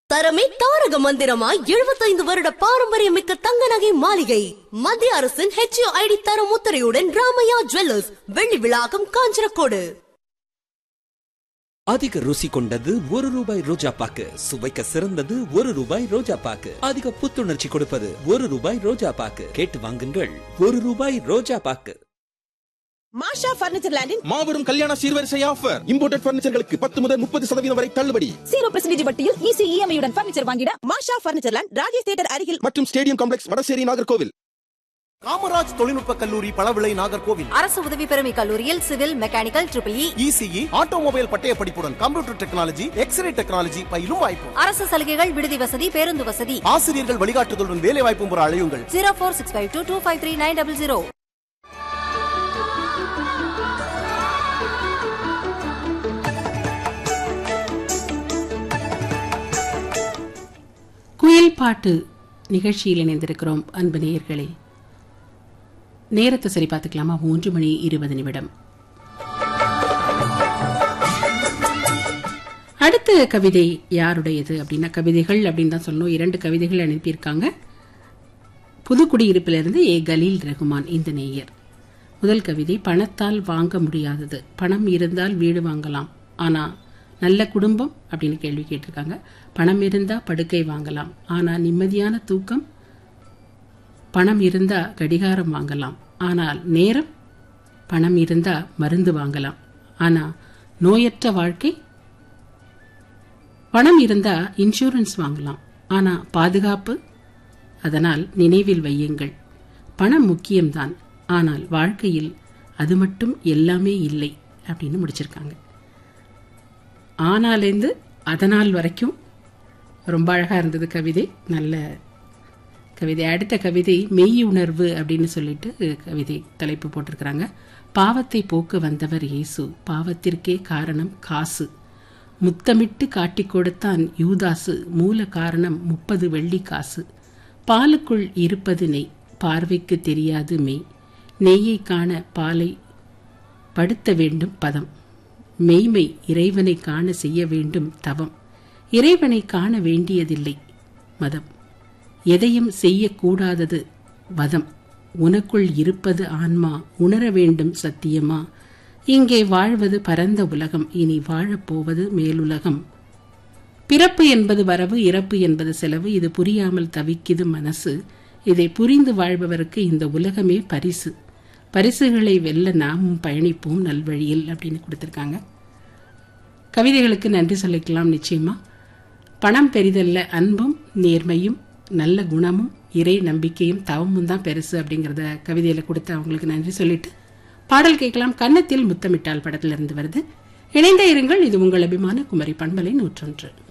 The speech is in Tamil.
தரமே தாரக மந்திரமாய் எழுபத்தைந்து வருட பாரம்பரியமிக்க தங்க நகை மாளிகை மத்திய அரசின் ஹெச்ஓ ஐடி தரம் முத்திரையுடன் ராமையா ஜுவல்லர்ஸ் வெள்ளி விழாக்கம் காஞ்சனக்கோடு அதிக ருசி கொண்டது ஒரு ரூபாய் ரோஜா பாக்கு சுவைக்க சிறந்தது ஒரு ரூபாய் ரோஜா பாக்கு அதிக புத்துணர்ச்சி கொடுப்பது ஒரு ரூபாய் ரோஜா பாக்கு கேட்டு வாங்குங்கள் ஒரு ரூபாய் ரோஜா பாக்கு மாஷா பர்னிச்சர் லேண்டின் மாபெரும் கல்யாண சீர்வரிசை ஆஃபர் இம்போர்ட்டட் பர்னிச்சர்களுக்கு பத்து முதல் முப்பது சதவீதம் வரை தள்ளுபடி ஜீரோ பெர்சன்டேஜ் வட்டியில் ஈஸி இஎம்ஐயுடன் பர்னிச்சர் வாங்கிட Masha furniture land Rajesh theatre அருகில் மற்றும் ஸ்டேடியம் காம்ப்ளெக்ஸ் வடசேரி நாகர்கோவில் காமராஜ் தொழில்நுட்ப கல்லூரி பளவிளை நாகர்கோவில் அரசு உதவி பெறும் கல்லூரியில் civil mechanical triple E ECE automobile பட்டய படிப்புடன் கம்ப்யூட்டர் டெக்னாலஜி எக்ஸ்ரே டெக்னாலஜி பயிலும் வாய்ப்பு அரசு சலுகைகள் விடுதி வசதி பேருந்து வசதி ஆசிரியர்கள் வழிகாட்டுதலுடன் வேலை வாய்ப்பும் பெற அழையுங்கள் zero four six five two two five three nine double zero குயில் பாட்டு நிகழ்ச்சியில் இணைந்திருக்கிறோம் அன்பு நேயர்களே நேரத்தை சரி பார்த்துக்கலாமா மூன்று மணி இருபது நிமிடம் அடுத்த கவிதை யாருடையது அப்படின்னா கவிதைகள் அப்படின்னு தான் சொல்லணும் இரண்டு கவிதைகள் அனுப்பியிருக்காங்க புதுக்குடியிருப்பிலிருந்து ஏ கலீல் ரகுமான் இந்த நேயர் முதல் கவிதை பணத்தால் வாங்க முடியாதது பணம் இருந்தால் வீடு வாங்கலாம் ஆனா நல்ல குடும்பம் அப்படின்னு கேள்வி கேட்டிருக்காங்க பணம் இருந்தா படுக்கை வாங்கலாம் ஆனா நிம்மதியான தூக்கம் பணம் இருந்தா கடிகாரம் வாங்கலாம் ஆனால் நேரம் பணம் இருந்தா மருந்து வாங்கலாம் ஆனா நோயற்ற வாழ்க்கை பணம் இருந்தா இன்சூரன்ஸ் வாங்கலாம் ஆனா பாதுகாப்பு அதனால் நினைவில் வையுங்கள் பணம் முக்கியம்தான் ஆனால் வாழ்க்கையில் அது மட்டும் எல்லாமே இல்லை அப்படின்னு முடிச்சிருக்காங்க ஆனாலேருந்து அதனால் வரைக்கும் ரொம்ப அழகாக இருந்தது கவிதை நல்ல கவிதை அடுத்த கவிதை மெய் உணர்வு அப்படின்னு சொல்லிட்டு கவிதை தலைப்பு போட்டிருக்கிறாங்க பாவத்தை போக்க வந்தவர் இயேசு பாவத்திற்கே காரணம் காசு முத்தமிட்டு காட்டிக் கொடுத்தான் யூதாசு மூல காரணம் முப்பது வெள்ளி காசு பாலுக்குள் இருப்பது நெய் பார்வைக்கு தெரியாது மெய் நெய்யை காண பாலை படுத்த வேண்டும் பதம் மெய்மை இறைவனை காண செய்ய வேண்டும் தவம் இறைவனை காண வேண்டியதில்லை மதம் எதையும் செய்யக்கூடாதது வதம் உனக்குள் இருப்பது ஆன்மா உணர வேண்டும் சத்தியமா இங்கே வாழ்வது பரந்த உலகம் இனி வாழப்போவது மேலுலகம் பிறப்பு என்பது வரவு இறப்பு என்பது செலவு இது புரியாமல் தவிக்குது மனசு இதை புரிந்து வாழ்பவருக்கு இந்த உலகமே பரிசு பரிசுகளை வெல்ல நாமும் பயணிப்போம் நல்வழியில் அப்படின்னு கொடுத்துருக்காங்க கவிதைகளுக்கு நன்றி சொல்லிக்கலாம் நிச்சயமா பணம் பெரிதல்ல அன்பும் நேர்மையும் நல்ல குணமும் இறை நம்பிக்கையும் தவமும் தான் பெருசு அப்படிங்கிறத கவிதையில கொடுத்து அவங்களுக்கு நன்றி சொல்லிட்டு பாடல் கேட்கலாம் கன்னத்தில் முத்தமிட்டால் படத்திலிருந்து வருது இணைந்த இருங்கள் இது உங்கள் அபிமான குமரி பண்பலை நூற்றொன்று